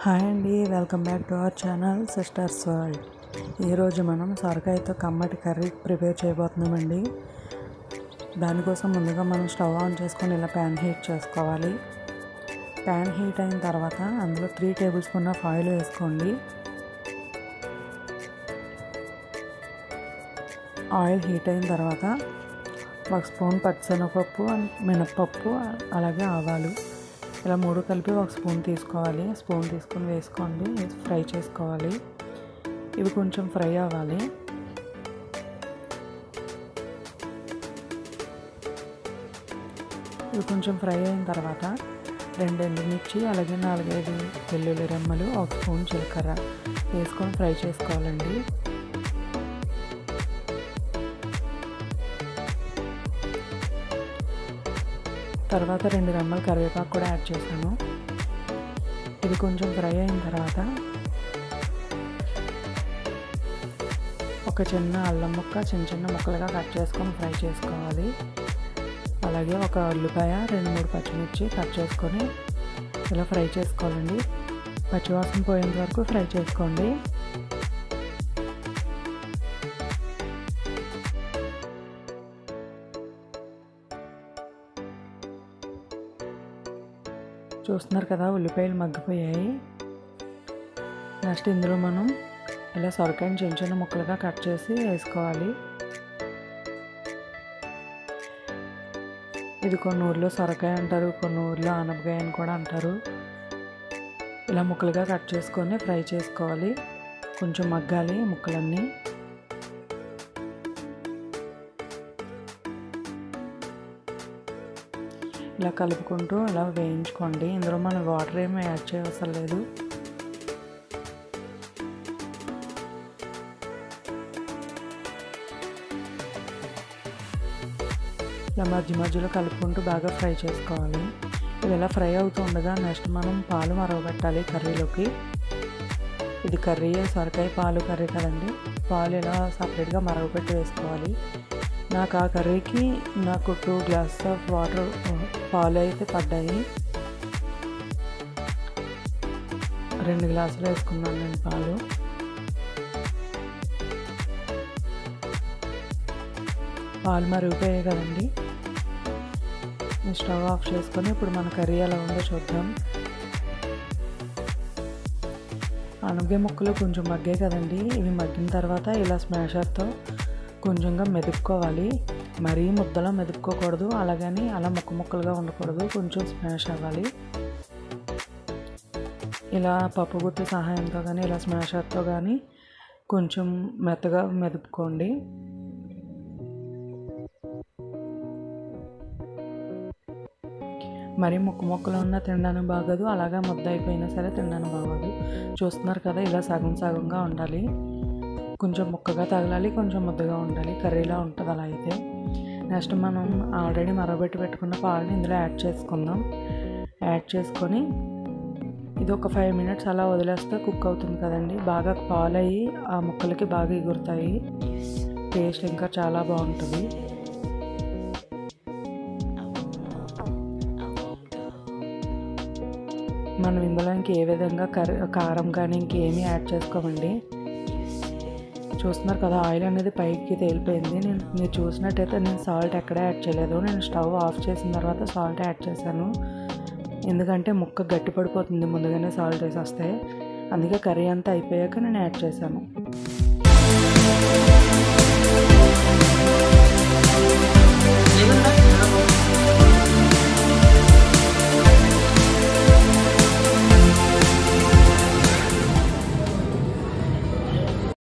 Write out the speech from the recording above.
hi అండి welcome back to our channel sisters world ఈరోజు మనం సొరకాయతో కమ్మటి కర్రీ ప్రిపేర్ చేయబోతున్నామండి దానికోసం ముందుగా మనం స్టవ్ ఆన్ చేసుకొని ఇలా ప్యాన్ హీట్ చేసుకోవాలి ప్యాన్ హీట్ అయిన తర్వాత అందులో three tablespoon of oil వేసుకోండి ఆయిల్ హీట్ అయిన తర్వాత ఒక స్పూన్ పచ్చిశనగపప్పు మినప్పప్పు అలాగే ఆవాలు ఇలా మూడు కలిపి ఒక స్పూన్ తీసుకోవాలి స్పూన్ తీసుకొని వేసుకోండి ఫ్రై చేసుకోవాలి ఇవి కొంచెం ఫ్రై అవ్వాలి ఇవి కొంచెం ఫ్రై అయిన తర్వాత రెండు ఎండుమిర్చి అలాగే నాలుగైదు వెల్లుల్లి రెమ్మలు ఒక స్పూన్ జీలకర్ర వేసుకొని ఫ్రై చేసుకోవాలండి తర్వాత రెండు రెమ్మలు కరివేపాకు కూడా యాడ్ చేశాను ఇది కొంచెం ఫ్రై అయిన తర్వాత ఒక చిన్న అల్లం ముక్క చిన్న చిన్న ముక్కలుగా కట్ చేసుకొని ఫ్రై చేసుకోవాలి అలాగే ఒక ఉల్లిపాయ రెండు మూడు పచ్చిమిర్చి కట్ చేసుకొని ఇలా ఫ్రై చేసుకోవాలండి పచ్చివాసన పోయేంత వరకు ఫ్రై చేసుకోండి చూస్తున్నారు కదా ఉల్లిపాయలు మగ్గిపోయాయి నెక్స్ట్ ఇందులో మనం ఇలా సొరకాయని చిన్న చిన్న ముక్కలుగా కట్ చేసి వేసుకోవాలి ఇది కొన్ని ఊర్లో సొరకాయ అంటారు కొన్ని ఊర్లో ఆనపకాయ అని కూడా అంటారు ఇలా ముక్కలుగా కట్ చేసుకొని ఫ్రై చేసుకోవాలి కొంచెం మగ్గాలి ముక్కలన్నీ ఇలా కలుపుకుంటూ ఇలా వేయించుకోండి ఇందులో మనం వాటర్ ఏమీ యాడ్ చేయవసరం లేదు ఇలా మధ్య మధ్యలో కలుపుకుంటూ బాగా ఫ్రై చేసుకోవాలి ఇది ఇలా ఫ్రై అవుతూ ఉండగా నెక్స్ట్ మనం పాలు మరగబెట్టాలి కర్రీలోకి ఇది కర్రీ సొరకాయ పాలు కర్రీ కదండి పాలు ఇలా సపరేట్గా మరగబెట్టి వేసుకోవాలి నాకు ఆ కర్రీకి నాకు టూ గ్లాస్ ఆఫ్ వాటర్ పాలు అయితే పడ్డాయి రెండు గ్లాసులు వేసుకున్నాను నేను పాలు పాలు మరిగిపోయాయి కదండి స్టవ్ ఆఫ్ చేసుకొని ఇప్పుడు మన కర్రీ ఎలా ఉందో చూద్దాం అనగే ముక్కలు కొంచెం మగ్గాయి కదండి ఇవి మగ్గిన తర్వాత ఇలా స్మాషర్తో కొంచెంగా మెదుపుకోవాలి మరీ ముద్దలా మెదుపుకోకూడదు అలాగని అలా ముక్క ముక్కలుగా ఉండకూడదు కొంచెం స్మాష్ అవ్వాలి ఇలా పప్పు గుత్తి సహాయంతో కానీ ఇలా స్మాషర్తో కానీ కొంచెం మెత్తగా మెదుపుకోండి మరీ ముక్క ముక్కలు ఉన్న తినడానికి బాగోదు అలాగా ముద్ద అయిపోయినా సరే తినడానికి బాగోదు చూస్తున్నారు కదా ఇలా సగం సగంగా ఉండాలి కొంచెం ముక్కగా తగలాలి కొంచెం ముద్దగా ఉండాలి కర్రీలా ఉంటుంది అలా అయితే నెక్స్ట్ మనం ఆల్రెడీ మరగబెట్టి పెట్టుకున్న పాలని ఇందులో యాడ్ చేసుకుందాం యాడ్ చేసుకొని ఇది ఒక ఫైవ్ మినిట్స్ అలా వదిలేస్తే కుక్ అవుతుంది కదండి బాగా పాలు అయ్యి ఆ ముక్కలకి బాగా ఎగురుతాయి టేస్ట్ ఇంకా చాలా బాగుంటుంది మనం ఇందులో ఇంక ఏ విధంగా కర్రీ కారం కానీ ఇంకేమీ యాడ్ చేసుకోమండి చూస్తున్నారు కదా ఆయిల్ అనేది పైకి తేలిపోయింది నేను మీరు చూసినట్టయితే నేను సాల్ట్ ఎక్కడ యాడ్ చేయలేదు నేను స్టవ్ ఆఫ్ చేసిన తర్వాత సాల్ట్ యాడ్ చేశాను ఎందుకంటే ముక్క గట్టి పడిపోతుంది ముందుగానే సాల్ట్ వేసి వస్తే అందుకే కర్రీ అంతా అయిపోయాక నేను యాడ్ చేశాను